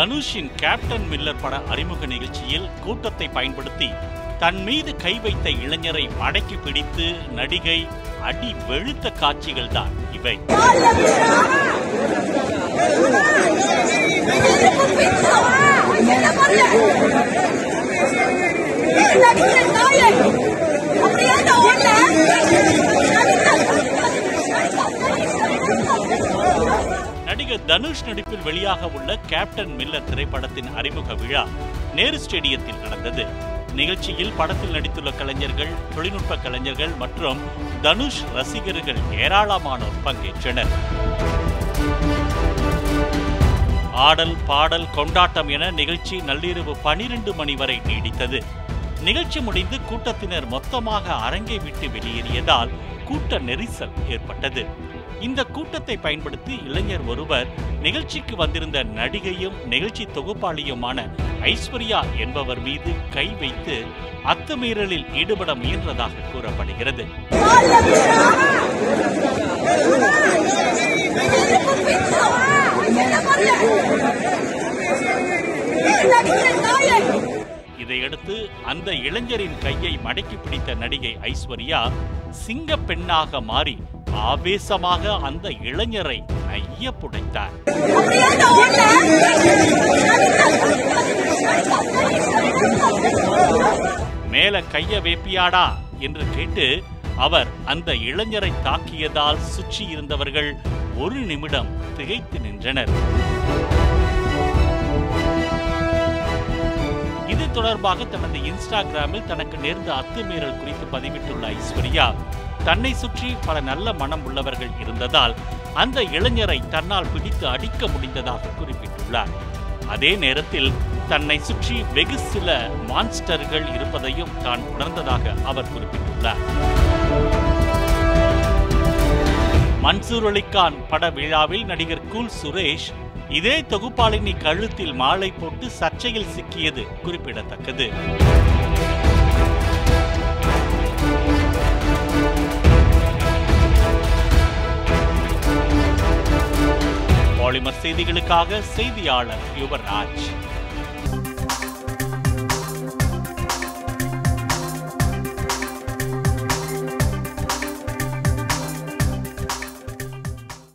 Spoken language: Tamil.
தனுஷின் கேப்டன் மில்லர் பட அறிமுக நிகழ்ச்சியில் கூட்டத்தை பயன்படுத்தி தன் மீது கை வைத்த இளைஞரை மடக்கி பிடித்து நடிகை அடி வெளுத்த காட்சிகள் தான் இவை நடிகர் தனுஷ் நடிப்பில் வெளியாக உள்ள கேப்டன் மில்லர் திரைப்படத்தின் அறிமுக விழா நேரு ஸ்டேடியத்தில் நடந்தது நிகழ்ச்சியில் படத்தில் நடித்துள்ள கலைஞர்கள் தொழில்நுட்ப கலைஞர்கள் மற்றும் தனுஷ் ரசிகர்கள் ஏராளமானோர் பங்கேற்றனர் ஆடல் பாடல் கொண்டாட்டம் என நிகழ்ச்சி நள்ளிரவு பனிரெண்டு மணி வரை நீடித்தது நிகழ்ச்சி முடிந்து கூட்டத்தினர் மொத்தமாக அரங்கை விட்டு வெளியேறியதால் கூட்ட நெரிசல் ஏற்பட்டது இந்த கூட்டத்தை பயன்படுத்தி இளைஞர் ஒருவர் நிகழ்ச்சிக்கு வந்திருந்த நடிகையும் நிகழ்ச்சி தொகுப்பாளியுமான ஐஸ்வர்யா என்பவர் மீது கை வைத்து அத்துமீறலில் ஈடுபட முயன்றதாக கூறப்படுகிறது இதையடுத்து அந்த இளைஞரின் கையை மடக்கி பிடித்த நடிகை ஐஸ்வர்யா சிங்க பெண்ணாக மாறி ஆவேசமாக அந்த இளைஞரை நைய புடைத்தார் மேல கைய வேப்பியாடா என்று கேட்டு அவர் அந்த இளைஞரை தாக்கியதால் சுற்றி இருந்தவர்கள் ஒரு நிமிடம் திகைத்து நின்றனர் இது தொடர்பாக தனது இன்ஸ்டாகிராமில் தனக்கு நேர்ந்த அத்துமீறல் குறித்து பதிவிட்டுள்ள ஐஸ்வர்யா தன்னை சுற்றி பல நல்ல மனம் உள்ளவர்கள் இருந்ததால் அந்த இளைஞரை தன்னால் பிடித்து அடிக்க முடிந்ததாக குறிப்பிட்டுள்ளார் அதே நேரத்தில் தன்னை சுற்றி வெகு சில மான்ஸ்டர்கள் இருப்பதையும் தான் உணர்ந்ததாக அவர் குறிப்பிட்டுள்ளார் மன்சூர் அலிகான் பட விழாவில் நடிகர் கூல் சுரேஷ் இதே தொகுப்பாளினி கழுத்தில் மாலை போட்டு சர்ச்சையில் சிக்கியது குறிப்பிடத்தக்கது பாலிமர் செய்திகளுக்காக செய்தியாளர் யுவராஜ்